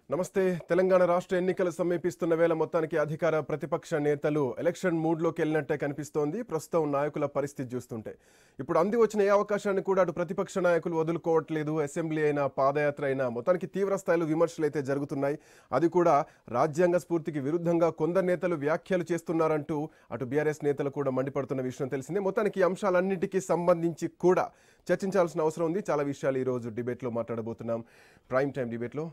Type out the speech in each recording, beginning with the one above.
నమస్తే తెలంగాణ రాష్ట్ర ఎన్నికలు సమీపిస్తున్న వేళ మొత్తానికి అధికార ప్రతిపక్ష నేతలు ఎలక్షన్ మూడ్లోకి వెళ్ళినట్టే కనిపిస్తోంది ప్రస్తుతం నాయకుల పరిస్థితి చూస్తుంటే ఇప్పుడు అంది వచ్చిన ఏ అవకాశాన్ని కూడా అటు ప్రతిపక్ష నాయకులు వదులుకోవట్లేదు అసెంబ్లీ అయినా పాదయాత్ర అయినా మొత్తానికి తీవ్ర స్థాయిలో విమర్శలు అయితే జరుగుతున్నాయి అది కూడా రాజ్యాంగ స్ఫూర్తికి విరుద్ధంగా కొందరు నేతలు వ్యాఖ్యలు చేస్తున్నారంటూ అటు బీఆర్ఎస్ నేతలు కూడా మండిపడుతున్న విషయం తెలిసిందే మొత్తానికి ఈ అంశాలన్నింటికీ సంబంధించి కూడా చర్చించాల్సిన అవసరం ఉంది చాలా విషయాలు ఈ రోజు డిబేట్లో మాట్లాడబోతున్నాం ప్రైమ్ టైం డిబేట్లో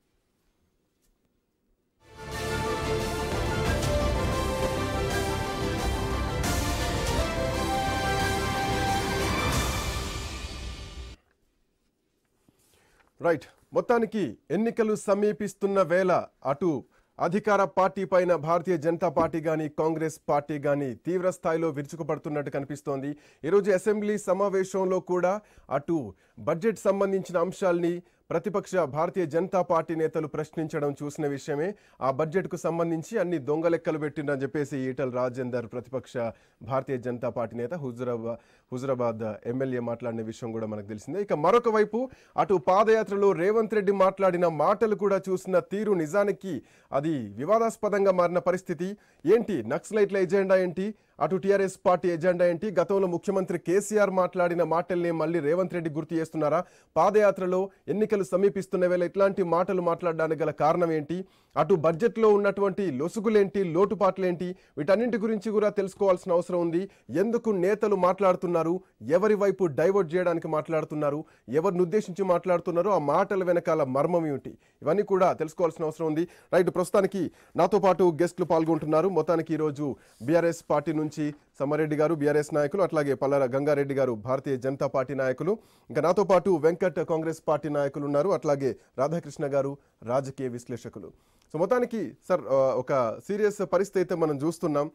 రైట్ మొత్తానికి ఎన్నికలు సమీపిస్తున్న వేళ అటు అధికార పార్టీ పైన భారతీయ జనతా పార్టీ కానీ కాంగ్రెస్ పార్టీ కానీ తీవ్ర స్థాయిలో విరుచుకుపడుతున్నట్టు కనిపిస్తోంది ఈరోజు అసెంబ్లీ సమావేశంలో కూడా అటు బడ్జెట్ సంబంధించిన అంశాల్ని ప్రతిపక్ష భారతీయ జనతా పార్టీ నేతలు ప్రశ్నించడం చూసిన విషయమే ఆ బడ్జెట్కు సంబంధించి అన్ని దొంగ లెక్కలు పెట్టిందని చెప్పేసి ఈటల రాజేందర్ ప్రతిపక్ష భారతీయ జనతా పార్టీ నేత హుజురాబాద్ హుజురాబాద్ ఎమ్మెల్యే మాట్లాడిన విషయం కూడా మనకు తెలిసిందే ఇక మరొక వైపు అటు పాదయాత్రలో రేవంత్ రెడ్డి మాట్లాడిన మాటలు కూడా చూసిన తీరు నిజానికి అది వివాదాస్పదంగా మారిన పరిస్థితి ఏంటి నక్సలైట్ల ఎజెండా ఏంటి అటు టీఆర్ఎస్ పార్టీ ఎజెండా ఏంటి గతంలో ముఖ్యమంత్రి కేసీఆర్ మాట్లాడిన మాటల్ని మళ్ళీ రేవంత్ రెడ్డి గుర్తు చేస్తున్నారా పాదయాత్రలో ఎన్నికలు సమీపిస్తున్న వేళ ఇట్లాంటి మాటలు మాట్లాడడానికి గల కారణం ఏంటి అటు బడ్జెట్లో ఉన్నటువంటి లొసుగులేంటి లోటుపాట్లేంటి వీటన్నింటి గురించి కూడా తెలుసుకోవాల్సిన అవసరం ఉంది ఎందుకు నేతలు మాట్లాడుతున్నారు ఎవరి వైపు డైవర్ట్ చేయడానికి మాట్లాడుతున్నారు ఎవరిని ఉద్దేశించి మాట్లాడుతున్నారో ఆ మాటల వెనకాల మర్మం ఏమిటి ఇవన్నీ కూడా తెలుసుకోవాల్సిన అవసరం ఉంది రైట్ ప్రస్తుతానికి నాతో పాటు గెస్టులు పాల్గొంటున్నారు మొత్తానికి ఈరోజు బీఆర్ఎస్ పార్టీ నుంచి సమ్మారెడ్డి గారు బీఆర్ఎస్ నాయకులు అట్లాగే పల్లార గంగారెడ్డి గారు భారతీయ జనతా పార్టీ నాయకులు ఇంకా నాతో పాటు వెంకట్ కాంగ్రెస్ పార్టీ నాయకులు ఉన్నారు అట్లాగే రాధాకృష్ణ గారు రాజకీయ విశ్లేషకులు సో మొత్తానికి సార్ ఆ, ఒక సీరియస్ పరిస్థితి అయితే మనం చూస్తున్నాం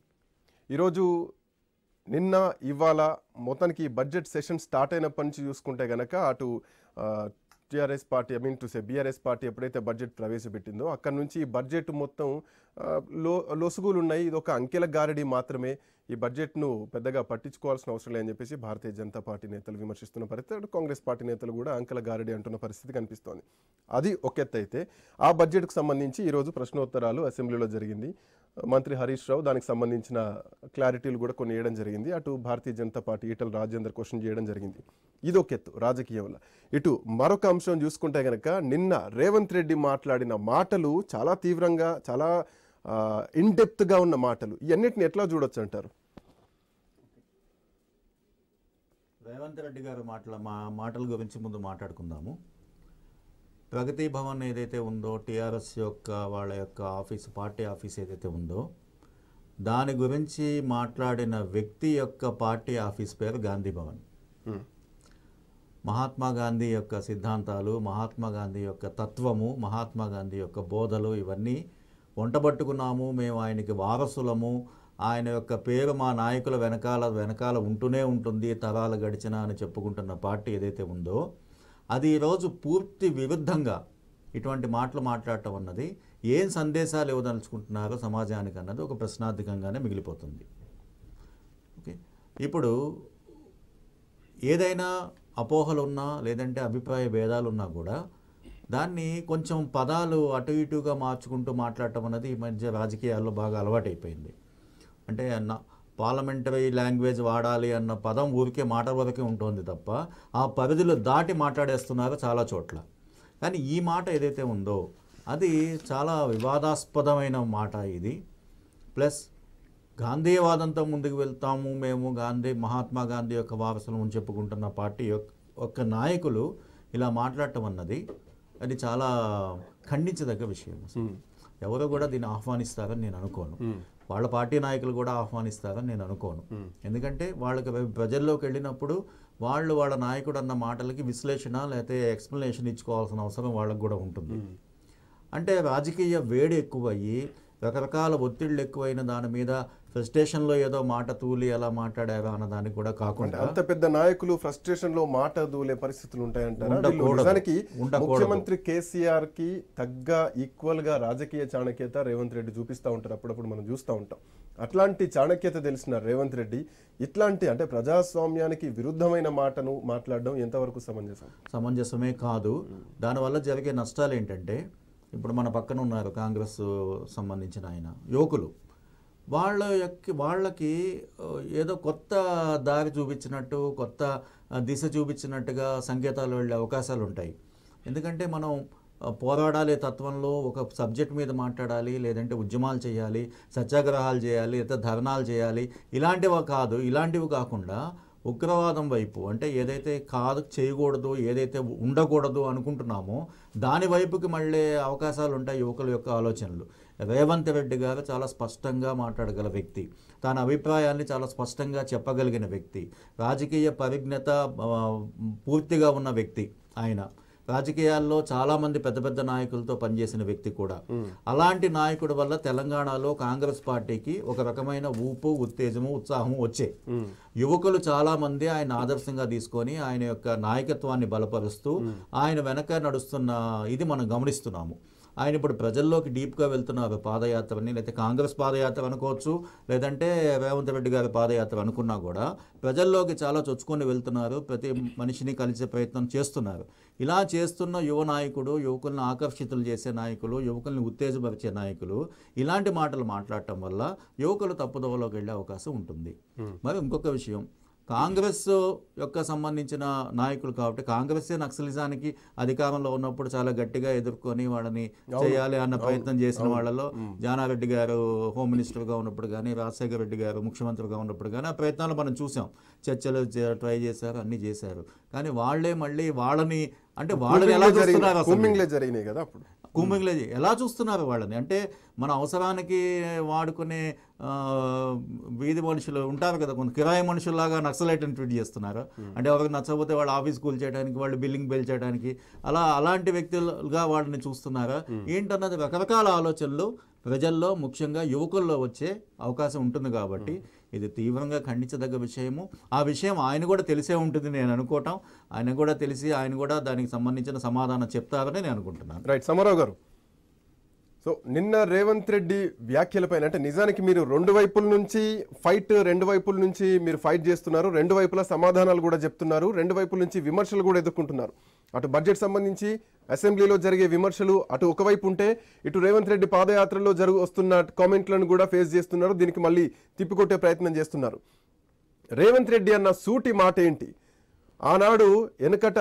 ఈరోజు నిన్న ఇవాళ మొత్తానికి బడ్జెట్ సెషన్ స్టార్ట్ అయినప్పటి నుంచి చూసుకుంటే గనక అటు TRS party I mean to say BRS party ఎప్పుడైతే బడ్జెట్ ప్రవేశపెట్టిందో అక్కడ నుంచి ఈ బడ్జెట్ మొత్తం ఆ, లో లొసుగులు ఉన్నాయి ఇది ఒక అంకెల గారడి మాత్రమే ఈ బడ్జెట్ను పెద్దగా పట్టించుకోవాల్సిన అవసరం లేదని చెప్పేసి భారతీయ జనతా పార్టీ నేతలు విమర్శిస్తున్న పరిస్థితి అటు కాంగ్రెస్ పార్టీ నేతలు కూడా అంకెల గారడి అంటున్న పరిస్థితి కనిపిస్తోంది అది ఒక ఎత్తు అయితే ఆ బడ్జెట్కు సంబంధించి ఈరోజు ప్రశ్నోత్తరాలు అసెంబ్లీలో జరిగింది మంత్రి హరీష్ రావు దానికి సంబంధించిన క్లారిటీలు కూడా కొన్ని వేయడం జరిగింది అటు భారతీయ జనతా పార్టీ ఈటల రాజేందర్ క్వశ్చన్ చేయడం జరిగింది ఇది ఒక ఎత్తు రాజకీయంలో ఇటు మరొక అంశం చూసుకుంటే గనక నిన్న రేవంత్ రెడ్డి మాట్లాడిన మాటలు చాలా తీవ్రంగా చాలా ఇన్డెప్త్గా ఉన్న మాటలు ఇవన్నిటిని ఎట్లా చూడొచ్చు అంటారు రేవంత్ రెడ్డి గారు మాటల మా మాటల గురించి ముందు మాట్లాడుకుందాము ప్రగతి భవన్ ఏదైతే ఉందో టీఆర్ఎస్ యొక్క వాళ్ళ యొక్క ఆఫీస్ పార్టీ ఆఫీస్ ఏదైతే ఉందో దాని గురించి మాట్లాడిన వ్యక్తి యొక్క పార్టీ ఆఫీస్ పేరు గాంధీ భవన్ Hmm. మహాత్మా గాంధీ యొక్క సిద్ధాంతాలు మహాత్మా గాంధీ యొక్క తత్వము మహాత్మా గాంధీ యొక్క బోధలు ఇవన్నీ వంటబట్టుకున్నాము మేము ఆయనకి వారసులము ఆయన యొక్క పేరు మా నాయకుల వెనకాల వెనకాల ఉంటూనే ఉంటుంది తరాలు గడిచిన అని చెప్పుకుంటున్న పార్టీ ఏదైతే ఉందో అది ఈరోజు పూర్తి విరుద్ధంగా ఇటువంటి మాటలు మాట్లాడటం అన్నది ఏం సందేశాలు ఇవ్వదలుచుకుంటున్నారో సమాజానికి అన్నది ఒక ప్రశ్నార్థకంగానే మిగిలిపోతుంది ఓకే ఇప్పుడు ఏదైనా అపోహలు ఉన్నా లేదంటే అభిప్రాయ భేదాలు ఉన్నా కూడా దాన్ని కొంచెం పదాలు అటు ఇటుగా మార్చుకుంటూ మాట్లాడటం అనేది ఈ మధ్య రాజకీయాల్లో బాగా అలవాటైపోయింది అంటే అన్న పార్లమెంటరీ లాంగ్వేజ్ వాడాలి అన్న పదం ఊరికే మాట వరకే ఉంటుంది తప్ప ఆ పరిధిలో దాటి మాట్లాడేస్తున్నారు చాలా చోట్ల కానీ ఈ మాట ఏదైతే ఉందో అది చాలా వివాదాస్పదమైన మాట ఇది ప్లస్ గాంధీవాదంతో ముందుకు వెళ్తాము మేము గాంధీ మహాత్మా గాంధీ యొక్క వారసులు అని చెప్పుకుంటున్న పార్టీ యొక్క ఒక నాయకులు ఇలా మాట్లాడటం అన్నది అది చాలా ఖండించదగ్గ విషయం అసలు. ఎవరు కూడా దీన్ని ఆహ్వానిస్తారని నేను అనుకోను వాళ్ళ పార్టీ నాయకులు కూడా ఆహ్వానిస్తారని నేను అనుకోను ఎందుకంటే వాళ్ళకి రేపు ప్రజల్లోకి వెళ్ళినప్పుడు వాళ్ళు వాళ్ళ నాయకుడు అన్న మాటలకి విశ్లేషణ లేకపోతే ఎక్స్ప్లెనేషన్ ఇచ్చుకోవాల్సిన అవసరం వాళ్ళకి కూడా ఉంటుంది అంటే రాజకీయ వేడి ఎక్కువయ్యి రకరకాల ఒత్తిళ్ళు ఎక్కువైన దాని మీద ఫ్రస్ట్రేషన్లో ఏదో మాట తూలి ఎలా మాట్లాడారా అన్న దానికి కూడా అంటే కాకుండా అంత పెద్ద నాయకులు ఫ్రస్ట్రేషన్ లో మాట దూలే పరిస్థితులు ఉంటాయంటారా వీళ్ళు ఉండకూడదు. నిజానికి ఉండకూడదు. ముఖ్యమంత్రి కేసీఆర్ కి తగ్గ ఈక్వల్ గా రాజకీయ చాణక్యత రేవంత్ రెడ్డి చూపిస్తా ఉంటారు అప్పుడప్పుడు మనం చూస్తూ ఉంటాం అట్లాంటి చాణక్యత తెలిసిన రేవంత్ రెడ్డి ఇట్లాంటి అంటే ప్రజాస్వామ్యానికి విరుద్ధమైన మాటను మాట్లాడడం ఎంతవరకు సమంజసం సమంజసమే కాదు దానివల్ల జరిగే నష్టాలు ఏంటంటే ఇప్పుడు మన పక్కన ఉన్నారు కాంగ్రెస్ సంబంధించిన ఆయన యువకులు వాళ్ళ యొక్క వాళ్ళకి ఆ, ఏదో కొత్త దారి చూపించినట్టు కొత్త ఆ, దిశ చూపించినట్టుగా సంకేతాలు వెళ్ళే అవకాశాలు ఉంటాయి ఎందుకంటే మనం ఆ, పోరాడాలే తత్వంలో ఒక సబ్జెక్ట్ మీద మాట్లాడాలి లేదంటే ఉద్యమాలు చేయాలి సత్యాగ్రహాలు చేయాలి లేదా ధర్నాలు చేయాలి ఇలాంటివి కాదు ఇలాంటివి కాకుండా ఉగ్రవాదం వైపు అంటే ఏదైతే కాదు చేయకూడదు ఏదైతే ఉండకూడదు అనుకుంటున్నామో దాని వైపుకి మళ్ళీ అవకాశాలు ఉంటాయి యువకుల యొక్క ఆలోచనలు రేవంత్ రెడ్డి గారు చాలా స్పష్టంగా మాట్లాడగల వ్యక్తి తన అభిప్రాయాన్ని చాలా స్పష్టంగా చెప్పగలిగిన వ్యక్తి రాజకీయ పరిజ్ఞత ఆ, పూర్తిగా ఉన్న వ్యక్తి ఆయన రాజకీయాల్లో చాలామంది పెద్ద పెద్ద నాయకులతో పనిచేసిన వ్యక్తి కూడా అలాంటి నాయకుడి వల్ల తెలంగాణలో కాంగ్రెస్ పార్టీకి ఒక రకమైన ఊపు ఉత్తేజము ఉత్సాహము వచ్చాయి యువకులు చాలా మంది ఆయన ఆదర్శంగా తీసుకొని ఆయన యొక్క నాయకత్వాన్ని బలపరుస్తూ ఆయన వెనక నడుస్తున్న ఇది మనం గమనిస్తున్నాము ఆయన ఇప్పుడు ప్రజల్లోకి డీప్గా వెళ్తున్నారు పాదయాత్రని లేకపోతే కాంగ్రెస్ పాదయాత్ర అనుకోవచ్చు లేదంటే రేవంత్ రెడ్డి గారి పాదయాత్ర అనుకున్నా కూడా ప్రజల్లోకి చాలా చొచ్చుకొని వెళ్తున్నారు ప్రతి మనిషిని కలిసే ప్రయత్నం చేస్తున్నారు ఇలా చేస్తున్న యువ నాయకుడు యువకులను ఆకర్షితులు చేసే నాయకులు యువకుల్ని ఉత్తేజపరిచే నాయకులు ఇలాంటి మాటలు మాట్లాడటం వల్ల యువకులు తప్పుదోవలోకి వెళ్ళే అవకాశం ఉంటుంది మరి ఇంకొక విషయం కాంగ్రెస్ యొక్క సంబంధించిన నాయకులు కాబట్టి కాంగ్రెసే నక్సలిజానికి అధికారంలో ఉన్నప్పుడు చాలా గట్టిగా ఎదుర్కొని వాళ్ళని చేయాలి అన్న ప్రయత్నం చేసిన వాళ్ళలో జానారెడ్డి గారు హోమ్ మినిస్టర్గా ఉన్నప్పుడు కానీ రాజశేఖర రెడ్డి గారు ముఖ్యమంత్రిగా ఉన్నప్పుడు కానీ ఆ ప్రయత్నాలు మనం చూసాం చర్చలు ట్రై చేశారు అన్ని చేశారు కానీ వాళ్ళే మళ్ళీ వాళ్ళని అంటే వాళ్ళని ఎలా కుమ్మింగ్లే జరిగినాయి- చూస్తున్నారు అసలు కుమ్మింగ్లే జరిగినాయి కదా అప్పుడు కుమ్మింగ్లేజీ ఎలా చూస్తున్నారు వాళ్ళని అంటే మన అవసరానికి వాడుకునే ఆ, వీధి మనుషులు ఉంటారు కదా కొంత కిరాయి మనుషుల్లాగా నక్సలైట్ని ట్రీట్ చేస్తున్నారు అంటే ఎవరికి నచ్చకపోతే వాళ్ళు ఆఫీస్ కూల్ చేయడానికి వాళ్ళు బిల్లింగ్ బిల్ చేయడానికి అలా అలాంటి వ్యక్తులుగా వాళ్ళని చూస్తున్నారా ఏంటన్నది రకరకాల ఆలోచనలు ప్రజల్లో ముఖ్యంగా యువకుల్లో వచ్చే అవకాశం ఉంటుంది కాబట్టి ఇది తీవ్రంగా ఖండించదగ్గ విషయము ఆ విషయం ఆయన కూడా తెలిసే ఉంటుంది నేను అనుకోవటం ఆయన కూడా తెలిసి ఆయన కూడా దానికి సంబంధించిన సమాధానం చెప్తారని నేను అనుకుంటున్నాను రైట్ సమారావు గారు సో నిన్న రేవంత్ రెడ్డి వ్యాఖ్యలపైన అంటే నిజానికి మీరు రెండు వైపుల నుంచి ఫైట్ రెండు వైపుల నుంచి మీరు ఫైట్ చేస్తున్నారు రెండు వైపుల సమాధానాలు కూడా చెప్తున్నారు రెండు వైపుల నుంచి విమర్శలు కూడా ఎదుర్కొంటున్నారు అటు బడ్జెట్ సంబంధించి అసెంబ్లీలో జరిగే విమర్శలు అటు ఒకవైపు ఉంటే ఇటు రేవంత్ రెడ్డి పాదయాత్రలో జరుగు వస్తున్న కామెంట్లను కూడా ఫేస్ చేస్తున్నారు దీనికి మళ్ళీ తిప్పికొట్టే ప్రయత్నం చేస్తున్నారు రేవంత్ రెడ్డి అన్న సూటి మాట ఏంటి ఆనాడు వెనుకట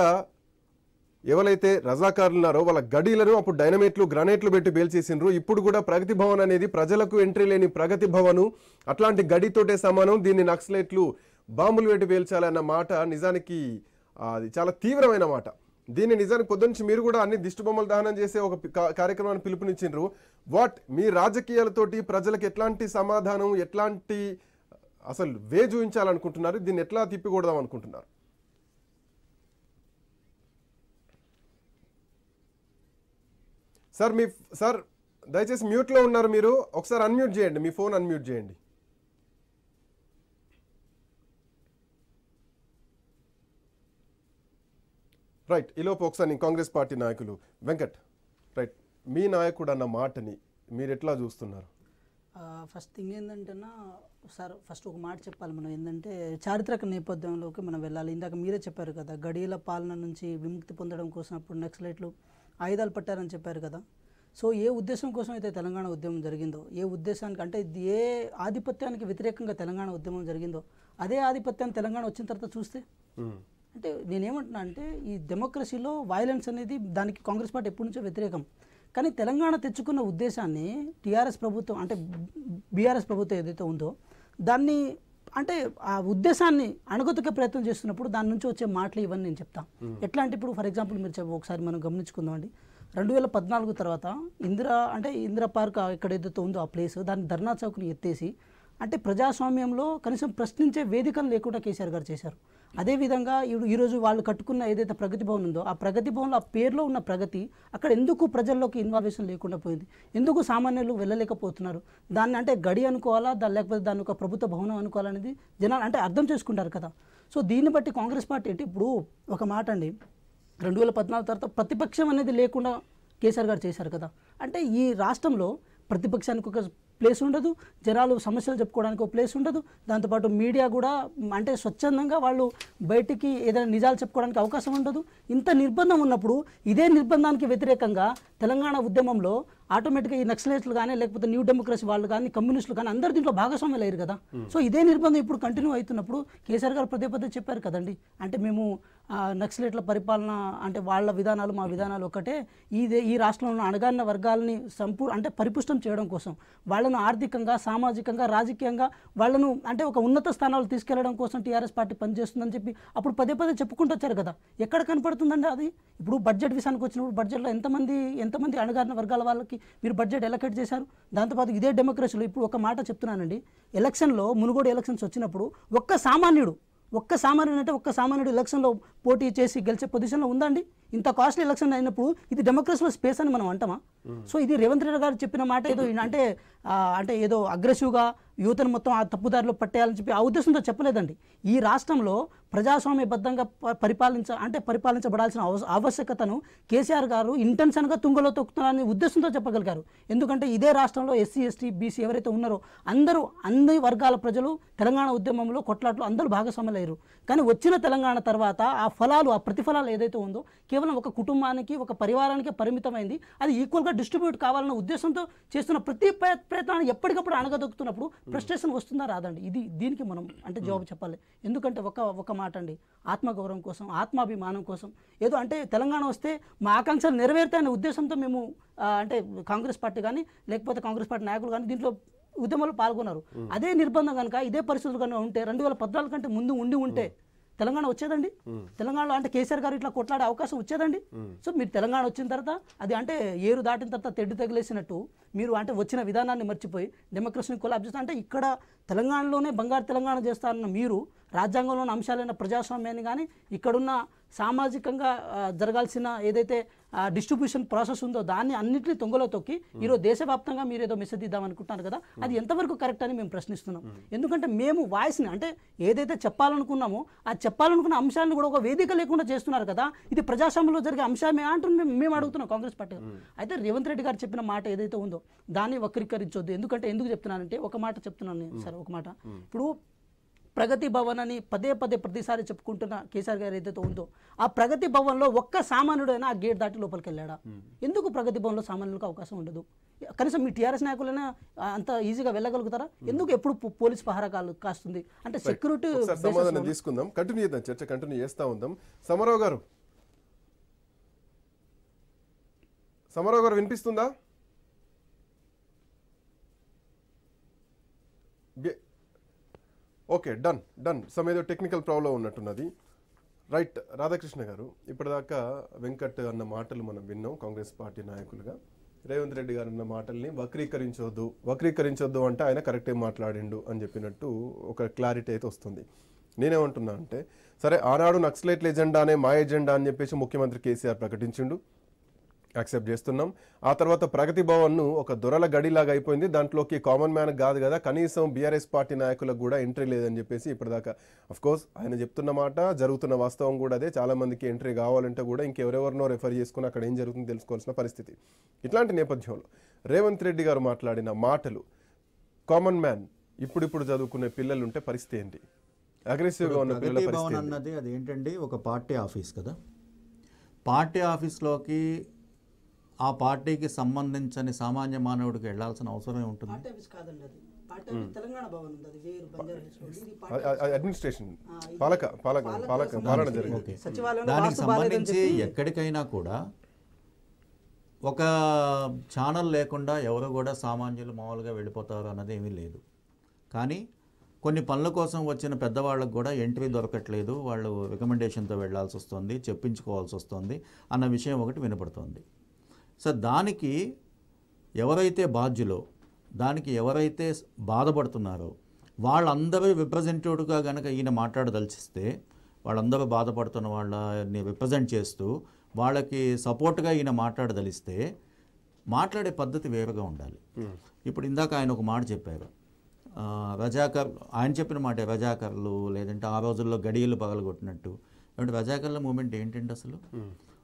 ఎవరైతే రజాకారులు ఉన్నారో వాళ్ళ గడీలను అప్పుడు డైనమేట్లు గ్రనేట్లు పెట్టి బేల్చేసిండ్రు ఇప్పుడు కూడా ప్రగతి భవన్ అనేది ప్రజలకు ఎంట్రీ లేని ప్రగతి భవను అట్లాంటి గడితోటే సమానం దీన్ని నక్సలైట్లు బాంబులు పెట్టి పేల్చాలన్న మాట నిజానికి ఆ, అది చాలా తీవ్రమైన మాట దీన్ని నిజానికి పొద్దునుంచి మీరు కూడా అన్ని దిష్టి బొమ్మలు దహనం చేసే ఒక పి- కా- కార్యక్రమాన్ని పిలుపునిచ్చిండ్రు వాట్ మీ రాజకీయాలతోటి ప్రజలకు ఎట్లాంటి సమాధానం ఎట్లాంటి అసలు వే చూపించాలనుకుంటున్నారు దీన్ని ఎట్లా తిప్పికొడదాం అనుకుంటున్నారు సార్ మీ సార్ దయచేసి మ్యూట్లో ఉన్నారు మీరు ఒకసారి అన్మ్యూట్ చేయండి మీ ఫోన్ అన్మ్యూట్ చేయండి రైట్ ఈలోపు ఒకసారి నేను కాంగ్రెస్ పార్టీ నాయకులు వెంకట్ రైట్ మీ నాయకుడు అన్న మాటని మీరు ఎట్లా చూస్తున్నారు ఫస్ట్ థింగ్ ఏంటంటేనా సార్ ఫస్ట్ ఒక మాట చెప్పాలి మనం ఏంటంటే చారిత్రక నేపథ్యంలోకి మనం వెళ్ళాలి ఇందాక మీరే చెప్పారు కదా గడియల పాలన నుంచి విముక్తి పొందడం కోసం అప్పుడు నక్సలైట్లు ఆయుధాలు పట్టారని చెప్పారు కదా సో ఏ ఉద్దేశం కోసం అయితే తెలంగాణ ఉద్యమం జరిగిందో ఏ ఉద్దేశానికి అంటే ఇది ఏ ఆధిపత్యానికి వ్యతిరేకంగా తెలంగాణ ఉద్యమం జరిగిందో అదే ఆధిపత్యాన్ని తెలంగాణ వచ్చిన తర్వాత చూస్తే మ్మ్. అంటే నేనేమంటున్నా అంటే ఈ డెమోక్రసీలో వైలెన్స్ అనేది దానికి కాంగ్రెస్ పార్టీ ఎప్పటి నుంచో వ్యతిరేకం కానీ తెలంగాణ తెచ్చుకున్న ఉద్దేశాన్ని టీఆర్ఎస్ ప్రభుత్వం అంటే బీఆర్ఎస్ ప్రభుత్వం ఏదైతే ఉందో దాన్ని అంటే ఆ ఉద్దేశాన్ని అణగొత్తకే ప్రయత్నం చేస్తున్నప్పుడు దాని నుంచి వచ్చే మాటలు ఇవన్నీ నేను చెప్తా ఎట్లా అంటే ఇప్పుడు ఫర్ ఎగ్జాంపుల్ మీరు చెప్ప ఒకసారి మనం గమనించుకుందాం అండి రెండు వేల పద్నాలుగు తర్వాత ఇందిరా అంటే ఇందిరా పార్క్ ఎక్కడ ఏదైతే ఉందో ఆ ప్లేస్ దాన్ని ధర్నా చౌక్ని ఎత్తేసి అంటే ప్రజాస్వామ్యంలో కనీసం ప్రశ్నించే వేదికను లేకుండా కేసీఆర్ గారు చేశారు అదేవిధంగా ఈ- ఈరోజు వాళ్ళు కట్టుకున్న ఏదైతే ప్రగతి భవన్ ఉందో ఆ ప్రగతి భవన్లో ఆ పేరులో ఉన్న ప్రగతి అక్కడ ఎందుకు ప్రజల్లోకి ఇన్వాల్వేషన్ లేకుండా పోయింది ఎందుకు సామాన్యులు వెళ్ళలేకపోతున్నారు దాన్ని అంటే గడి అనుకోవాలా దాని లేకపోతే దాన్ని ఒక ప్రభుత్వ భవనం అనుకోవాలనేది జనాలు అంటే అర్థం చేసుకుంటారు కదా సో దీన్ని బట్టి కాంగ్రెస్ పార్టీ ఏంటి ఇప్పుడు ఒక మాట అండి రెండు వేల పద్నాలుగు తర్వాత ప్రతిపక్షం అనేది లేకుండా కేసీఆర్ గారు చేశారు కదా అంటే ఈ రాష్ట్రంలో ప్రతిపక్షానికి ఒక ప్లేస్ ఉండదు జనాలు సమస్యలు చెప్పుకోవడానికి ఒక ప్లేస్ ఉండదు దాంతోపాటు మీడియా కూడా మ్, అంటే స్వచ్ఛందంగా వాళ్ళు బయటికి ఏదైనా నిజాలు చెప్పుకోవడానికి అవకాశం ఉండదు ఇంత నిర్బంధం ఉన్నప్పుడు ఇదే నిర్బంధానికి వ్యతిరేకంగా తెలంగాణ ఉద్యమంలో ఆటోమేటిక్గా ఈ నక్సలైట్లు కానీ లేకపోతే న్యూ డెమోక్రసీ వాళ్ళు కానీ కమ్యూనిస్టులు కానీ అందరు దీంట్లో భాగస్వామ్యాలు అయ్యారు కదా సో ఇదే నిర్బంధం ఇప్పుడు కంటిన్యూ అవుతున్నప్పుడు కేసీఆర్ గారు పదే పదే చెప్పారు కదండి అంటే మేము ఆ, నక్సలైట్ల పరిపాలన అంటే వాళ్ళ విధానాలు మా విధానాలు ఒకటే ఇదే ఈ రాష్ట్రంలో ఉన్న అణగారిన వర్గాలని సంపూర్ అంటే పరిపుష్టం చేయడం కోసం వాళ్ళను ఆర్థికంగా సామాజికంగా రాజకీయంగా వాళ్ళను అంటే ఒక ఉన్నత స్థానాలు తీసుకెళ్లడం కోసం టీఆర్ఎస్ పార్టీ పనిచేస్తుందని చెప్పి అప్పుడు పదే పదే చెప్పుకుంటూ వచ్చారు కదా ఎక్కడ కనపడుతుందండి అది ఇప్పుడు బడ్జెట్ విషయానికి వచ్చినప్పుడు బడ్జెట్లో ఎంతమంది ఎంతమంది అణగారిన వర్గాల వాళ్ళకి మీరు బడ్జెట్ ఎలకేట్ చేశారు దాంతోపాటు ఇదే డెమోక్రసీలో ఇప్పుడు ఒక మాట చెప్తున్నానండి ఎలక్షన్లో మునుగోడు ఎలక్షన్స్ వచ్చినప్పుడు ఒక్క సామాన్యుడు ఒక్క సామాన్యుడు అంటే ఒక్క సామాన్యుడు ఎలక్షన్లో పోటీ చేసి గెలిచే పొజిషన్లో ఉందండి ఇంత కాస్ట్లీ ఎలక్షన్ అయినప్పుడు ఇది డెమోక్రసీలో స్పేస్ అని మనం అంటామా సో ఇది రేవంత్ రెడ్డి గారు చెప్పిన మాట ఏదో ఈయన అంటే ఆ, అంటే ఏదో అగ్రెసివ్గా యువతను మొత్తం ఆ తప్పుదారిలో పట్టేయాలని చెప్పి ఆ ఉద్దేశంతో చెప్పలేదండి ఈ రాష్ట్రంలో ప్రజాస్వామ్యబద్ధంగా ప- పరిపాలించ అంటే పరిపాలించబడాల్సిన అవస- ఆవశ్యకతను కేసీఆర్ గారు ఇంటెన్షన్గా తుంగలో తొక్కుతున్నారనే ఉద్దేశంతో చెప్పగలిగారు ఎందుకంటే ఇదే రాష్ట్రంలో ఎస్సీ ఎస్టీ బీసీ ఎవరైతే ఉన్నారో అందరూ అన్ని వర్గాల ప్రజలు తెలంగాణ ఉద్యమంలో కొట్లాట్లు అందరూ భాగస్వాములు అయ్యారు కానీ వచ్చిన తెలంగాణ తర్వాత ఆ ఫలాలు ఆ ప్రతిఫలాలు ఏదైతే ఉందో కేవలం ఒక కుటుంబానికి ఒక పరివారానికి పరిమితమైంది అది ఈక్వల్గా డిస్ట్రిబ్యూట్ కావాలన్న ఉద్దేశంతో చేస్తున్న ప్రతి ప్రయ- ప్రయత్నాన్ని ఎప్పటికప్పుడు అణగదొక్కుతున్నప్పుడు ఫ్రస్ట్రేషన్ వస్తుందా రాదండి ఇది దీనికి మనం అంటే జవాబు చెప్పాలి ఎందుకంటే ఒక ఒక మాట అండి ఆత్మగౌరవం కోసం ఆత్మాభిమానం కోసం ఏదో అంటే తెలంగాణ వస్తే మా ఆకాంక్షలు నెరవేరుతాయనే ఉద్దేశంతో మేము ఆ, అంటే కాంగ్రెస్ పార్టీ కానీ లేకపోతే కాంగ్రెస్ పార్టీ నాయకులు కానీ దీంట్లో ఉద్యమంలో పాల్గొన్నారు అదే నిర్బంధం కనుక ఇదే పరిస్థితులు కనుక ఉంటే రెండు వేల పద్నాలుగు కంటే ముందు ఉండి ఉంటే తెలంగాణ వచ్చేదండి తెలంగాణలో అంటే కేసీఆర్ గారు ఇట్లా కొట్లాడే అవకాశం వచ్చేదండి సో మీరు తెలంగాణ వచ్చిన తర్వాత అది అంటే ఏరు దాటిన తర్వాత తెడ్డు తగిలేసినట్టు మీరు అంటే వచ్చిన విధానాన్ని మర్చిపోయి డెమోక్రసీని కొలాబ్ చేస్తా అంటే ఇక్కడ తెలంగాణలోనే బంగారు తెలంగాణ చేస్తారన్న మీరు రాజ్యాంగంలోని అంశాలైన ప్రజాస్వామ్యాన్ని కానీ ఇక్కడున్న సామాజికంగా ఆ, జరగాల్సిన ఏదైతే డిస్ట్రిబ్యూషన్ ప్రాసెస్ ఉందో దాన్ని అన్నింటినీ తొంగలో తొక్కి ఈరోజు దేశవ్యాప్తంగా మీరు ఏదో మెసేజ్ ఇద్దాం అనుకుంటున్నారు కదా అది ఎంతవరకు కరెక్ట్ అని మేము ప్రశ్నిస్తున్నాం ఎందుకంటే మేము వాయిస్ని అంటే ఏదైతే చెప్పాలనుకున్నామో ఆ చెప్పాలనుకున్న అంశాలను కూడా ఒక వేదిక లేకుండా చేస్తున్నారు కదా ఇది ప్రజాస్వామ్యంలో జరిగే అంశమే అంటున్నాం మేము మేము అడుగుతున్నాం కాంగ్రెస్ పార్టీ అయితే రేవంత్ రెడ్డి గారు చెప్పిన మాట ఏదైతే ఉందో దాన్ని వక్రీకరించొద్దు ఎందుకంటే ఎందుకు చెప్తున్నానంటే ఒక మాట చెప్తున్నాను నేను సరే ఒక మాట ఇప్పుడు ప్రగతి భవన్ అని పదే పదే ప్రతిసారి చెప్పుకుంటున్న కేసీఆర్ గారు ఏదైతే ఉందో ఆ ప్రగతి భవన్లో ఒక్క సామాన్యుడైనా ఆ గేట్ దాటి లోపలికి వెళ్ళాడా ఎందుకు ప్రగతి భవన్లో సామాన్యులకు అవకాశం ఉండదు కనీసం మీ టీఆర్ఎస్ నాయకులైనా ఆ, అంత ఈజీగా వెళ్ళగలుగుతారా ఎందుకు ఎప్పుడు పో- పోలీస్ పహారా కాలు- కాస్తుంది అంటే సెక్యూరిటీ ఒకసారి సమాధానం తీసుకుందాం కంటిన్యూ చేద్దాం చర్చ కంటిన్యూ చేస్తా ఉందాం సమరావు గారు సమరావు గారు వినిపిస్తుందా బి- ఓకే డన్ డన్ సమ్ ఏదో టెక్నికల్ ప్రాబ్లం ఉన్నట్టున్నది రైట్ రాధాకృష్ణ గారు ఇప్పటిదాకా వెంకట్ అన్న మాటలు మనం విన్నాం కాంగ్రెస్ పార్టీ నాయకులుగా రేవంత్ రెడ్డి గారు అన్న మాటల్ని వక్రీకరించొద్దు వక్రీకరించొద్దు అంటే ఆయన కరెక్టే మాట్లాడిండు అని చెప్పినట్టు ఒక క్లారిటీ అయితే వస్తుంది నేనేమంటున్నా అంటే సరే ఆనాడు నక్సలైట్ల ఎజెండానే మా ఎజెండా అని చెప్పేసి ముఖ్యమంత్రి కేసీఆర్ ప్రకటించిండు యాక్సెప్ట్ చేస్తున్నాం ఆ తర్వాత ప్రగతి భవన్ను ఒక దొరల గడిలాగా అయిపోయింది దాంట్లోకి కామన్ మ్యాన్ కాదు కదా కనీసం బీఆర్ఎస్ పార్టీ నాయకులకు కూడా ఎంట్రీ లేదని చెప్పేసి ఇప్పటిదాకా అఫ్ కోర్స్ ఆయన చెప్తున్న మాట జరుగుతున్న వాస్తవం కూడా అదే చాలా మందికి ఎంట్రీ కావాలంటే కూడా ఇంకెవరెవరినో రెఫర్ చేసుకుని అక్కడ ఏం జరుగుతుందో తెలుసుకోవాల్సిన పరిస్థితి ఇట్లాంటి నేపథ్యంలో రేవంత్ రెడ్డి గారు మాట్లాడిన మాటలు కామన్ మ్యాన్ ఇప్పుడిప్పుడు చదువుకునే పిల్లలు ఉంటే పరిస్థితి ఏంటి అగ్రెసివ్గా ఉన్న పిల్లల ప్రగతి పరిస్థితి భవన్ ఏంటి? అన్నది అది ఏంటండి ఒక పార్టీ ఆఫీస్ కదా పార్టీ ఆఫీస్లోకి ఆ పార్టీకి సంబంధించని సామాన్య మానవుడికి వెళ్ళాల్సిన అవసరం ఉంటుంది పార్టీ ఆఫీస్ కాదండి అది పార్టీ ఆఫీస్ తెలంగాణ భవన్ ఉంది అది వేరు బంజారా హిల్స్ లో. ఇది పార్టీ అ- అ- అడ్మినిస్ట్రేషన్ పాలక పాలక పాలక పాలన జరిగింది ఓకే సచివాలయంలో దానికి వాస్తు బాలేదని సంబంధించి చెప్పి ఎక్కడికైనా కూడా ఒక ఛానల్ లేకుండా ఎవరు కూడా సామాన్యులు మామూలుగా వెళ్ళిపోతారు అన్నది ఏమీ లేదు కానీ కొన్ని పనుల కోసం వచ్చిన పెద్దవాళ్ళకు కూడా ఎంట్రీ దొరకట్లేదు వాళ్ళు రికమెండేషన్తో వెళ్ళాల్సి వస్తుంది చెప్పించుకోవాల్సి వస్తుంది అన్న విషయం ఒకటి వినపడుతుంది సో దానికి ఎవరైతే బాధ్యులో దానికి ఎవరైతే బాధపడుతున్నారో వాళ్ళందరూ రిప్రజెంటేటివ్గా కనుక ఈయన మాట్లాడదలిచిస్తే వాళ్ళందరూ బాధపడుతున్న వాళ్ళని రిప్రజెంట్ చేస్తూ వాళ్ళకి సపోర్ట్గా ఈయన మాట్లాడదలిస్తే మాట్లాడే పద్ధతి వేరుగా ఉండాలి ఇప్పుడు ఇందాక ఆయన ఒక మాట చెప్పారు ఆ, రజాకర్ ఆయన చెప్పిన మాట రజాకర్లు లేదంటే ఆ రోజుల్లో గడియలు పగలగొట్టినట్టు అంటే రజాకర్ల మూమెంట్ ఏంటంటే అసలు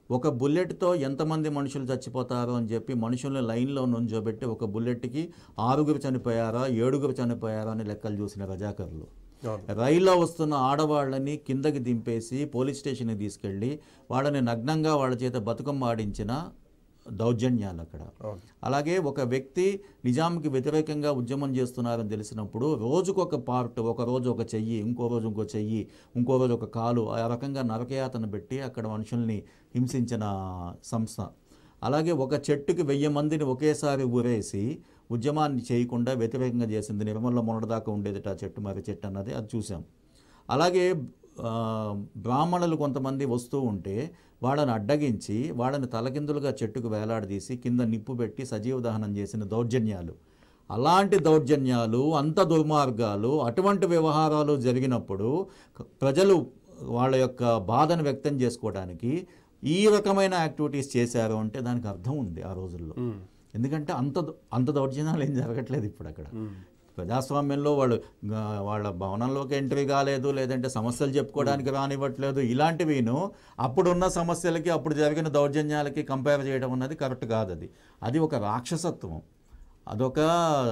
ఒక బుల్లెట్తో ఎంతమంది మనుషులు చచ్చిపోతారో అని చెప్పి మనుషుల్ని లైన్లో నుంచోబెట్టి ఒక బుల్లెట్కి ఆరుగురు చనిపోయారా ఏడుగురు చనిపోయారా అని లెక్కలు చూసిన రజాకర్లు అవును రైల్లో వస్తున్న ఆడవాళ్ళని కిందకి దింపేసి పోలీస్ స్టేషన్కి తీసుకెళ్ళి వాళ్ళని నగ్నంగా వాళ్ళ చేత బతుకమ్మ ఆడించిన దౌర్జన్యాలు అక్కడ అవును అలాగే ఒక వ్యక్తి నిజాంకి వ్యతిరేకంగా ఉద్యమం చేస్తున్నారని తెలిసినప్పుడు రోజుకు ఒక పార్ట్ ఒక రోజు ఒక చెయ్యి ఇంకో రోజు ఇంకో చెయ్యి ఇంకో రోజు ఒక కాలు ఆ రకంగా నరకయాతన పెట్టి అక్కడ మనుషుల్ని హింసించిన సంస్థ అలాగే ఒక చెట్టుకి వెయ్యి మందిని ఒకేసారి ఊరేసి ఉద్యమాన్ని చేయకుండా వ్యతిరేకంగా చేసింది నిర్మల్లో మొన్నటిదాకా ఉండేది ఆ చెట్టు మరి చెట్టు అన్నది అది చూసాం అలాగే ఆ, బ్రాహ్మణులు కొంతమంది వస్తూ ఉంటే వాళ్ళని అడ్డగించి వాళ్ళని తలకిందులుగా చెట్టుకు వేలాడదీసి కింద నిప్పు పెట్టి సజీవ దహనం చేసిన దౌర్జన్యాలు అలాంటి దౌర్జన్యాలు అంత దుర్మార్గాలు అటువంటి వ్యవహారాలు జరిగినప్పుడు క- ప్రజలు వాళ్ళ యొక్క బాధను వ్యక్తం చేసుకోవడానికి ఈ రకమైన యాక్టివిటీస్ చేశారు అంటే దానికి అర్థం ఉంది ఆ రోజుల్లో ఉమ్. ఎందుకంటే అంత ద- అంత దౌర్జన్యాలు ఏం జరగట్లేదు ఇప్పుడు అక్కడ ఉమ్. ప్రజాస్వామ్యంలో వాళ్ళు ఆ, వాళ్ళ భవనంలోకి ఎంట్రీ కాలేదు లేదంటే సమస్యలు చెప్పుకోవడానికి రానివ్వట్లేదు ఇలాంటివిను అప్పుడున్న సమస్యలకి అప్పుడు జరిగిన దౌర్జన్యాలకి కంపేర్ చేయడం అన్నది కరెక్ట్ కాదు అది అది ఒక రాక్షసత్వం అదొక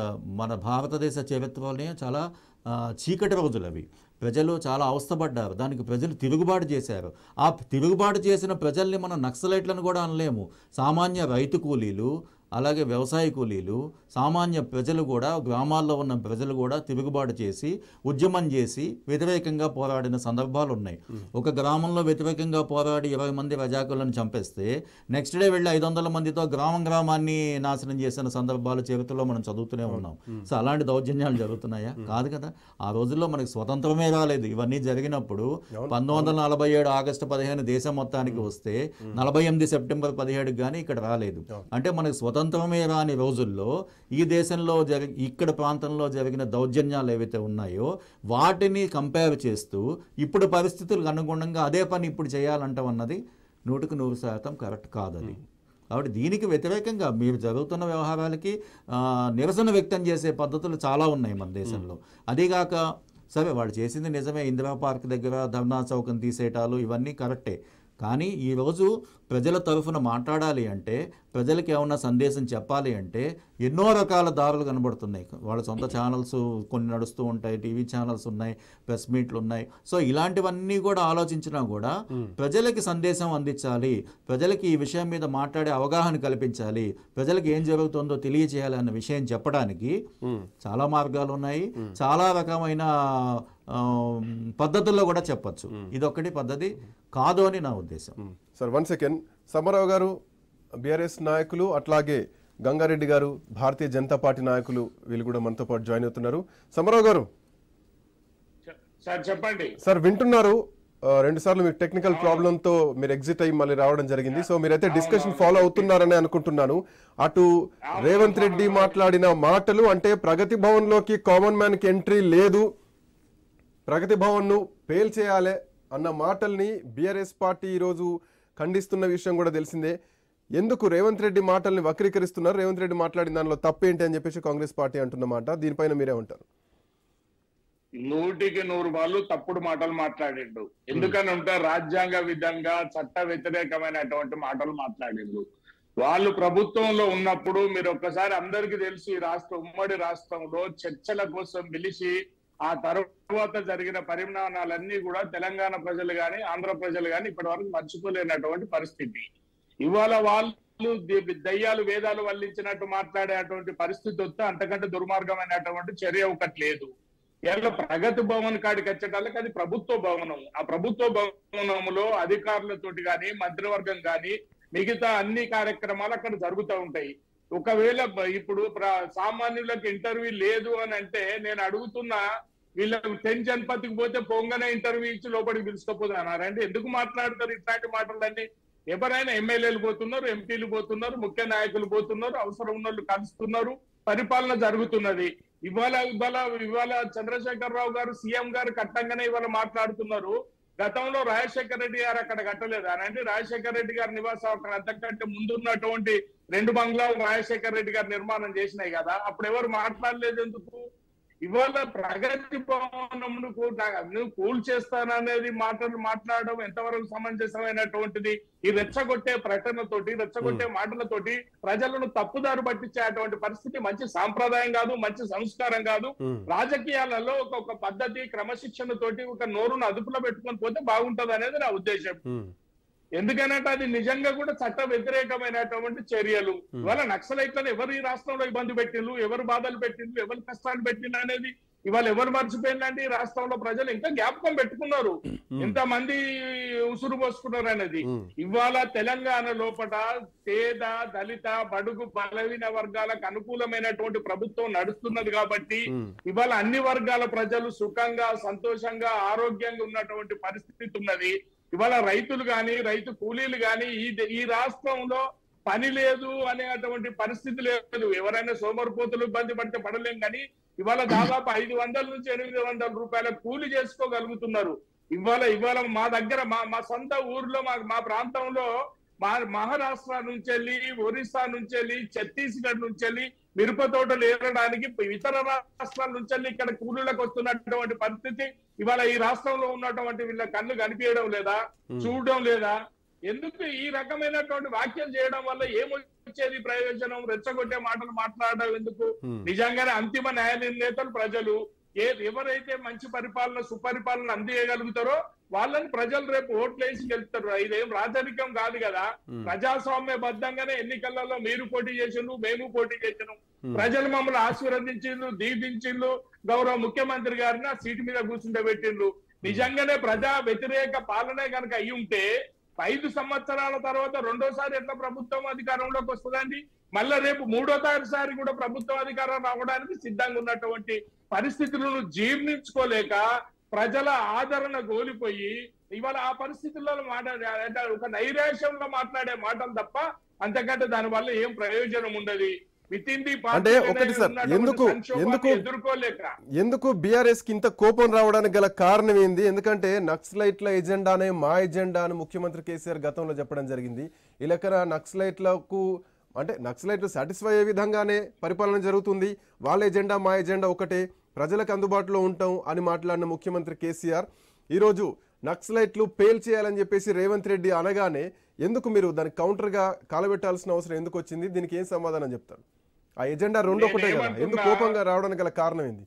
మన భారతదేశ చరిత్రలోనే చాలా ఆ, చీకటి రోజులు అవి ప్రజలు చాలా అవస్థపడ్డారు దానికి ప్రజలు తిరుగుబాటు చేశారు ఆ తిరుగుబాటు చేసిన ప్రజల్ని మనం నక్సలైట్లను కూడా అనలేము సామాన్య రైతు కూలీలు అలాగే వ్యవసాయ కూలీలు సామాన్య ప్రజలు కూడా గ్రామాల్లో ఉన్న ప్రజలు కూడా తిరుగుబాటు చేసి ఉద్యమం చేసి వ్యతిరేకంగా పోరాడిన సందర్భాలు ఉన్నాయి ఒక గ్రామంలో వ్యతిరేకంగా పోరాడి ఇరవై మంది రజాకులను చంపేస్తే నెక్స్ట్ డే వెళ్ళి ఐదు వందల మందితో గ్రామం గ్రామాన్ని నాశనం చేసిన సందర్భాలు చరిత్రలో మనం చదువుతూనే ఉన్నాం సో అలాంటి దౌర్జన్యాలు జరుగుతున్నాయా కాదు కదా ఆ రోజుల్లో మనకి స్వతంత్రమే రాలేదు ఇవన్నీ జరిగినప్పుడు పంతొమ్మిది వందల నలభై ఏడు ఆగస్టు పదిహేను దేశం మొత్తానికి వస్తే నలభై ఎనిమిది సెప్టెంబర్ పదిహేడుకి కానీ ఇక్కడ రాలేదు అంటే మనకి స్వతంత్రమే రాని రోజుల్లో ఈ దేశంలో జరిగి ఇక్కడ ప్రాంతంలో జరిగిన దౌర్జన్యాలు ఏవైతే ఉన్నాయో వాటిని కంపేర్ చేస్తూ ఇప్పుడు పరిస్థితులకు అనుగుణంగా అదే పని ఇప్పుడు చేయాలంటాం అన్నది నూటికి నూరు శాతం కరెక్ట్ కాదు అది కాబట్టి దీనికి వ్యతిరేకంగా మీరు జరుగుతున్న వ్యవహారాలకి ఆ, నిరసన వ్యక్తం చేసే పద్ధతులు చాలా ఉన్నాయి మన దేశంలో అదీగాక సరే వాళ్ళు చేసింది నిజమే ఇందిరా పార్క్ దగ్గర ధర్నా చౌకం తీసేయటాలు ఇవన్నీ కరెక్టే కానీ ఈరోజు ప్రజల తరఫున మాట్లాడాలి అంటే ప్రజలకు ఏమన్నా సందేశం చెప్పాలి అంటే ఎన్నో రకాల దారులు కనబడుతున్నాయి వాళ్ళ సొంత ఛానల్స్ కొన్ని నడుస్తూ ఉంటాయి టీవీ ఛానల్స్ ఉన్నాయి ప్రెస్ మీట్లు ఉన్నాయి సో ఇలాంటివన్నీ కూడా ఆలోచించినా కూడా ప్రజలకి సందేశం అందించాలి ప్రజలకి ఈ విషయం మీద మాట్లాడే అవగాహన కల్పించాలి ప్రజలకు ఏం జరుగుతుందో తెలియజేయాలి అన్న విషయం చెప్పడానికి ఉమ్. చాలా మార్గాలు ఉన్నాయి చాలా రకమైన ఆ, పద్ధతుల్లో కూడా చెప్పొచ్చు ఇదొక్కటి పద్ధతి కాదు అని నా ఉద్దేశం ఉమ్. Sir one second Sammarao garu BRS నాయకులు అట్లాగే గంగారెడ్డి గారు భారతీయ జనతా పార్టీ నాయకులు వీళ్ళు కూడా మనతో పాటు జాయిన్ అవుతున్నారు సమ్మరావు గారు సార్ చెప్పండి సార్ వింటున్నారు ఆ, రెండు సార్లు మీకు టెక్నికల్ ప్రాబ్లమ్ తో మీరు ఎగ్జిట్ అయ్యి మళ్ళీ రావడం జరిగింది సో మీరైతే డిస్కషన్ ఫాలో అవుతున్నారని అనుకుంటున్నాను అటు రేవంత్ రెడ్డి మాట్లాడిన మాటలు అంటే ప్రగతి భవన్ లోకి కామన్ మ్యాన్ కి ఎంట్రీ లేదు ప్రగతి భవన్ ను పేల్చేయాలి అన్న మాటల్ని బీఆర్ఎస్ పార్టీ ఈరోజు ఖండిస్తున్న విషయం కూడా తెలిసిందే ఎందుకు రేవంత్ రెడ్డి మాటల్ని వక్రీకరిస్తున్నారు రేవంత్ రెడ్డి మాట్లాడిన దానిలో తప్పేంటి అని చెప్పేసి కాంగ్రెస్ పార్టీ అంటున్నమాట దీనిపైన మీరే ఉంటారు నూటికి నూరు వాళ్ళు తప్పుడు మాటలు మాట్లాడిండు ఎందుకని ఉంటే రాజ్యాంగ విధంగా చట్ట వ్యతిరేకమైనటువంటి మాటలు మాట్లాడిండు వాళ్ళు ప్రభుత్వంలో ఉన్నప్పుడు మీరు ఒక్కసారి అందరికీ తెలుసు ఈ రాష్ట్ర ఉమ్మడి రాష్ట్రంలో చర్చల కోసం పిలిచి ఆ తర్వాత జరిగిన పరిణామాలన్నీ కూడా తెలంగాణ ప్రజలు గాని ఆంధ్ర ప్రజలు గాని ఇప్పటి వరకు మర్చిపోలేనటువంటి పరిస్థితి ఇవాళ వాళ్ళు ది- దయ్యాలు వేదాలు వల్లించినట్టు మాట్లాడేటువంటి పరిస్థితి వస్తే అంతకంటే దుర్మార్గమైనటువంటి చర్య ఒకటి లేదు కేవలం ప్రగతి భవన్ కాడికి వచ్చేటానికి అది ప్రభుత్వ భవనం ఆ ప్రభుత్వ భవనంలో అధికారులతోటి గాని మంత్రివర్గం గాని మిగతా అన్ని కార్యక్రమాలు అక్కడ జరుగుతూ ఉంటాయి ఒకవేళ బ- ఇప్పుడు ప్ర- సామాన్యులకు ఇంటర్వ్యూ లేదు అని అంటే నేను అడుగుతున్నా వీళ్ళకి టెన్షన్ పత్తికి పోతే పొంగనే ఇంటర్వ్యూ ఇచ్చి లోపలికి పిలుచుకోపోతున్నారంటే ఎందుకు మాట్లాడతారు ఇట్లాంటి మాటలన్నీ ఎవరైనా ఎమ్మెల్యేలు పోతున్నారు ఎంపీలు పోతున్నారు ముఖ్య నాయకులు పోతున్నారు అవసరం ఉన్న వాళ్ళు కలుస్తున్నారు పరిపాలన జరుగుతున్నది ఇవాళ ఇవాళ ఇవాళ చంద్రశేఖర్ రావు గారు సీఎం గారు కట్టంగానే ఇవాళ మాట్లాడుతున్నారు గతంలో రాజశేఖర రెడ్డి గారు అక్కడ కట్టలేదు అని అంటే రాజశేఖర రెడ్డి గారి నివాసం అక్కడ అంతకంటే ముందున్నటువంటి రెండు బంగ్లాలు రాజశేఖర రెడ్డి గారు నిర్మాణం చేసినాయి కదా అప్పుడు ఎవరు మాట్లాడలేదు ఎందుకు ఇవాళ ప్రగతి భవనం నువ్వు కూల్ చేస్తాననేది మాటలు మాట్లాడడం ఎంతవరకు సమంజసమైనటువంటిది ఈ రెచ్చగొట్టే ప్రకటనతోటి రెచ్చగొట్టే మాటలతోటి ప్రజలను తప్పుదారు పట్టించేటువంటి పరిస్థితి మంచి సాంప్రదాయం కాదు మంచి సంస్కారం కాదు ఉమ్, రాజకీయాలలో ఒక ఒక పద్ధతి క్రమశిక్షణ తోటి ఒక నోరును అదుపులో పెట్టుకొని పోతే బాగుంటది అనేది నా ఉద్దేశం ఉమ్, ఎందుకనంటే అది నిజంగా కూడా చట్ట వ్యతిరేకమైనటువంటి చర్యలు ఇవాళ నక్సలైట్లను ఎవరు ఈ రాష్ట్రంలో ఇబ్బంది పెట్టిండ్రు ఎవరు బాధలు పెట్టిండ్రు ఎవరు కష్టాలు పెట్టిండ్రు అనేది ఇవాళ ఎవరు మర్చిపోయిందండి ఈ రాష్ట్రంలో ప్రజలు ఇంకా జ్ఞాపకం పెట్టుకున్నారు ఎంతమంది ఉసురు పోసుకున్నారు అనేది ఉమ్. ఇవాళ తెలంగాణ లోపల పేద దళిత బడుగు బలహీన వర్గాలకు అనుకూలమైనటువంటి ప్రభుత్వం నడుస్తున్నది కాబట్టి ఉమ్. ఇవాళ అన్ని వర్గాల ప్రజలు సుఖంగా సంతోషంగా ఆరోగ్యంగా ఉన్నటువంటి పరిస్థితి ఉన్నది ఇవాళ రైతులు గాని రైతు కూలీలు గాని ఈ ద- ఈ రాష్ట్రంలో పని లేదు అనేటువంటి పరిస్థితి లేదు ఎవరైనా సోమరిపోతులు ఇబ్బంది పడితే పడలేం కానీ ఇవాళ దాదాపు ఐదు వందల నుంచి ఎనిమిది వందల రూపాయల కూలి చేసుకోగలుగుతున్నారు ఇవాళ ఇవాళ మా దగ్గర మా మా సొంత ఊర్లో మా మా ప్రాంతంలో మా మహారాష్ట్ర నుంచి వెళ్ళి ఒరిస్సా నుంచి వెళ్ళి ఛత్తీస్గఢ్ నుంచి వెళ్ళి మిరప తోటలు ఏరడానికి ఇతర రాష్ట్రాల నుంచి వెళ్ళి ఇక్కడ కూలీలకు వస్తున్నటువంటి పరిస్థితి ఇవాళ ఈ రాష్ట్రంలో ఉన్నటువంటి వీళ్ళ కళ్ళు కనిపించడం లేదా చూడడం లేదా ఎందుకు ఈ రకమైనటువంటి వ్యాఖ్యలు చేయడం వల్ల ఏమొచ్చేది ప్రయోజనం రెచ్చగొట్టే మాటలు మాట్లాడడం ఎందుకు Hmm. నిజంగానే అంతిమ న్యాయ నిర్ణేతలు ప్రజలు ఏ ఎవరైతే మంచి పరిపాలన సుపరిపాలన అందియగలుగుతారో వాళ్ళని ప్రజలు రేపు ఓట్లు వేసి గెలుస్తారు ఇదేం రాజరికం కాదు కదా ప్రజాస్వామ్య బద్దంగానే ఎన్నికలలో మీరు పోటీ చేసిండ్రు మేము పోటీ చేసినాం ప్రజలు మమ్మల్ని ఆశీర్వదించిండ్రు దీపించిండ్రు గౌరవ ముఖ్యమంత్రి గారిని ఆ సీటు మీద కూర్చుండబెట్టిండ్రు నిజంగానే ప్రజా వ్యతిరేక పాలనే కనుక అయి ఉంటే ఐదు సంవత్సరాల తర్వాత రెండోసారి ఎట్లా ప్రభుత్వం అధికారంలోకి వస్తుందండి మళ్ళా రేపు మూడోసారి కూడా ప్రభుత్వం అధికారం రావడానికి సిద్ధంగా ఉన్నటువంటి పరిస్థితులను జీర్ణించుకోలేక ప్రజల ఆదరణ కోల్పోయి ఇవాళ ఆ పరిస్థితుల్లో మాట్లాడే అంటే ఒక నైరాశ్యంలో మాట్లాడే మాటలు తప్ప అంతకంటే దాని వల్ల ఏం ప్రయోజనం ఉండదు విత్ ఇన్ ది అంటే ఒకటి సార్, ఎందుకు- ఎందుకు- ఎదుర్కోలేక ఎందుకు బీఆర్ఎస్ కి ఇంత కోపం రావడానికి గల కారణం ఏంది ఎందుకంటే నక్సలైట్ల ఎజెండానే మా ఎజెండా అని ముఖ్యమంత్రి కేసీఆర్ గతంలో చెప్పడం జరిగింది ఈ లెక్కన నక్సలైట్లకు అంటే నక్సలైట్లు సాటిస్ఫై అయ్యే విధంగానే పరిపాలన జరుగుతుంది వాళ్ళ ఎజెండా మా ఎజెండా ఒకటే ప్రజలకు అందుబాటులో ఉంటాం అని మాట్లాడిన ముఖ్యమంత్రి కేసీఆర్ ఈరోజు నక్సలైట్లు పేల్ చేయాలని చెప్పేసి రేవంత్ రెడ్డి అనగానే ఎందుకు మీరు దానికి కౌంటర్గా కాలబెట్టాల్సిన అవసరం ఎందుకు వచ్చింది దీనికి ఏం సమాధానం చెప్తారు ఆ ఎజెండా రెండు ఒకటే కదా ఎందుకు నేనేమంటున్నా- కోపంగా రావడానికి గల కారణం ఏంది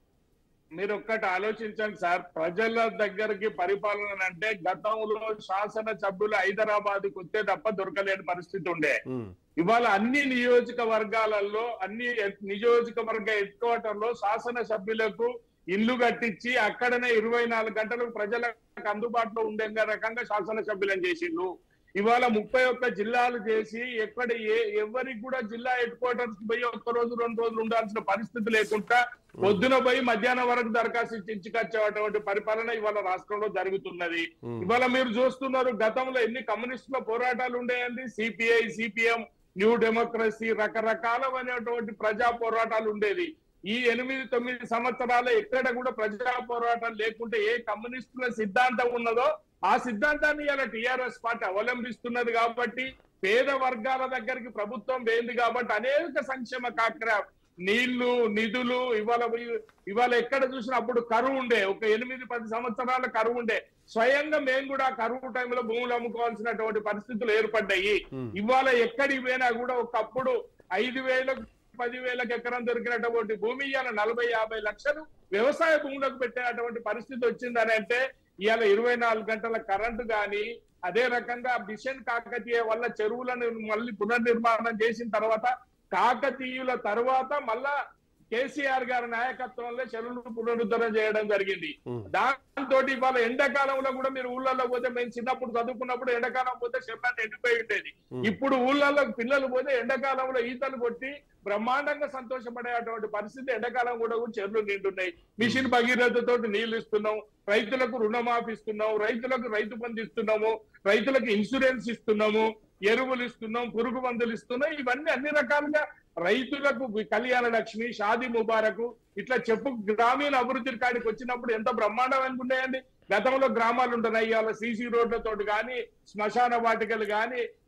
మీరు ఒక్కటి ఆలోచించండి సార్ ప్రజల దగ్గరికి పరిపాలన అంటే గతంలో శాసన సభ్యులు హైదరాబాద్ వస్తే తప్ప దొరకలేని పరిస్థితి ఉండే ఉమ్, ఇవాళ అన్ని నియోజకవర్గాలలో అన్ని నియోజకవర్గ హెడ్ క్వార్టర్ లో శాసన సభ్యులకు ఇల్లు కట్టించి అక్కడనే ఇరవై నాలుగు గంటలు ప్రజలకు అందుబాటులో ఉండే రకంగా శాసన సభ్యులను చేసిండ్రు ఇవాళ ముప్పై ఒక్క జిల్లాలు చేసి ఎక్కడ ఏ ఎవరికి కూడా జిల్లా హెడ్ క్వార్టర్స్ పోయి ఒక్క రోజు రెండు రోజులు ఉండాల్సిన పరిస్థితి లేకుండా పొద్దున పోయి మధ్యాహ్నం వరకు దరఖాస్తు ఇచ్చి ఇచ్చుకొచ్చేటువంటి పరిపాలన ఇవాళ రాష్ట్రంలో జరుగుతున్నది ఇవాళ మీరు చూస్తున్నారు గతంలో ఎన్ని కమ్యూనిస్టుల పోరాటాలు ఉండేయండి సిపిఐ సిపిఎం న్యూ డెమోక్రసీ రకరకాలమైనటువంటి ప్రజా పోరాటాలు ఉండేది ఈ ఎనిమిది తొమ్మిది సంవత్సరాలు ఎక్కడ కూడా ప్రజా పోరాటం లేకుంటే ఏ కమ్యూనిస్టుల సిద్ధాంతం ఉన్నదో ఆ సిద్ధాంతాన్ని ఇలా టిఆర్ఎస్ పార్టీ అవలంబిస్తున్నది కాబట్టి పేద వర్గాల దగ్గరికి ప్రభుత్వం వేయింది కాబట్టి అనేక సంక్షేమ కార్యక్రమ నీళ్లు నిధులు ఇవాళ ఇవాళ ఎక్కడ చూసినా అప్పుడు కరువు ఉండే ఒక ఎనిమిది పది సంవత్సరాల కరువు ఉండే స్వయంగా మేము కూడా ఆ కరువు టైంలో భూములు అమ్ముకోవాల్సినటువంటి పరిస్థితులు ఏర్పడ్డాయి ఇవాళ ఎక్కడికి పోయినా కూడా ఒకప్పుడు ఐదు వేలకు పదివేలకు ఎకరం దొరికినటువంటి భూమి ఇవాళ నలభై యాభై లక్షలు వ్యవసాయ భూములకు పెట్టేటువంటి పరిస్థితి వచ్చిందని అంటే ఇవాళ ఇరవై నాలుగు గంటల కరెంటు గాని అదే రకంగా మిషన్ కాకతీయ వల్ల చెరువులను మళ్ళీ పునర్నిర్మాణం చేసిన తర్వాత కాకతీయుల తర్వాత మళ్ళా కేసీఆర్ గారి నాయకత్వంలో చెరువులు పునరుద్ధరణ చేయడం జరిగింది దాంతో ఇవాళ ఎండాకాలంలో కూడా మీరు ఊళ్ళల్లో పోతే మేము చిన్నప్పుడు చదువుకున్నప్పుడు ఎండాకాలం పోతే చెరువులన్నీ ఎండిపోయి ఉండేది ఇప్పుడు ఊళ్ళల్లో పిల్లలు పోతే ఎండాకాలంలో ఈతలు కొట్టి బ్రహ్మాండంగా సంతోషపడేటువంటి పరిస్థితి ఎండాకాలం కూడా కూడా చెరువులు నిండున్నాయి మిషన్ భగీరథతో నీళ్లు ఇస్తున్నాం రైతులకు రుణమాఫీ ఇస్తున్నాం రైతులకు రైతు బంధు ఇస్తున్నాము రైతులకు ఇన్సూరెన్స్ ఇస్తున్నాము ఎరువులు ఇస్తున్నాం పురుగు మందులు ఇస్తున్నాం ఇవన్నీ అన్ని రకాలుగా రైతులకు కళ్యాణ లక్ష్మి షాది ముబారకు ఇట్లా చెప్పు గ్రామీణ అభివృద్ధి కాడికి వచ్చినప్పుడు ఎంత బ్రహ్మాండం అనుకున్నాయండి గతంలో గ్రామాలు ఉంటున్నాయి ఇవాళ సీసీ రోడ్లతో కానీ శ్మశాన వాటికలు కానీ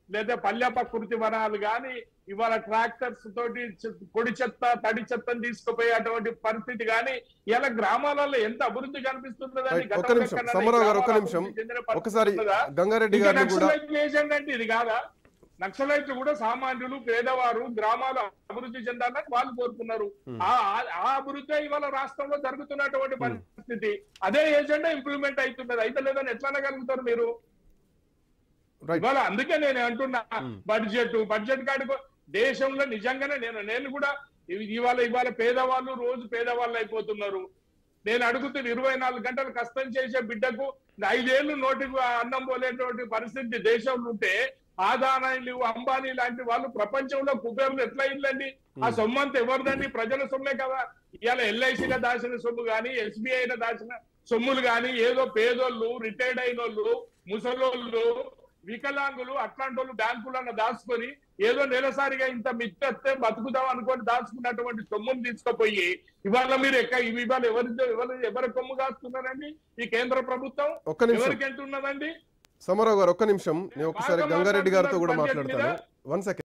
లేదా పల్లె ప్రకృతి వనాలు కానీ ఇవాళ ట్రాక్టర్స్ తోటి చె- పొడి చెత్త తడి చెత్తను తీసుకుపోయేటువంటి పరిస్థితి కానీ ఇలా గ్రామాలలో ఎంత అభివృద్ధి కనిపిస్తున్నదని రైట్, ఒక్క నిమిషం సమారావు గారు ఒక్క నిమిషం ఒకసారి ఉన్నదా? గంగారెడ్డి ఇంకా గారిని కూడా నక్సలైట్ ఏజెంట్ అంటే ఇది కాదా నక్సలైట్లు కూడా సామాన్యులు పేదవారు గ్రామాలు అభివృద్ధి చెందాలని వాళ్ళు కోరుకున్నారు ఆ ఆ- ఆ అభివృద్ధి ఇవాళ రాష్ట్రంలో జరుగుతున్నటువంటి పరిస్థితి అదే ఏజెండా ఇంప్లిమెంట్ అవుతున్నది అయితే లేదని ఎట్లా అనగలుగుతారు మీరు రైట్ ఇవాళ అందుకే నేను అంటున్నా బడ్జెట్ బడ్జెట్ కాడికి దేశంలో నిజంగానే నేను నేను కూడా ఇవి- ఇవాళ ఇవాళ పేదవాళ్ళు రోజు పేదవాళ్ళు అయిపోతున్నారు నేను అడుగుతున్న ఇరవై నాలుగు గంటలు కష్టం చేసే బిడ్డకు ఐదేళ్లు నోటికి అన్నం పోలేటువంటి పరిస్థితి దేశంలో ఉంటే ఆదానాలు అంబానీ లాంటి వాళ్ళు ప్రపంచంలో కుబేర్లు ఎట్లా ఇల్లండి ఆ సొమ్ము అంతా ఎవరిదండి ప్రజల సొమ్మే కదా ఇవాళ ఎల్ఐసిగా దాచిన సొమ్ము కానీ ఎస్బీఐలో దాచిన సొమ్ములు కానీ ఏదో పేదోళ్ళు రిటైర్డ్ అయిన వాళ్ళు ముసలోళ్ళు వికలాంగులు అట్లాంటి వాళ్ళు బ్యాంకులను దాచుకొని ఏదో నెలసారిగా ఇంత మిత్తెత్తే బతుకుదాం అనుకొని దాచుకున్నటువంటి సొమ్మును తీసుకుపోయి ఇవాళ మీరు ఎక్క ఇవాళ ఎవరి ఎవరు ఎవరి కొమ్ము కాస్తున్నారండి ఈ కేంద్ర ప్రభుత్వం ఒక్క నిమిషం ఎవరికి ఎంటున్నదండి సమారావు గారు ఒక్క నిమిషం నేను ఒకసారి బాగా గంగారెడ్డి గారితో కూడా మాట్లాడుతున్నారు మాట్లాడతాను వన్ సెకండ్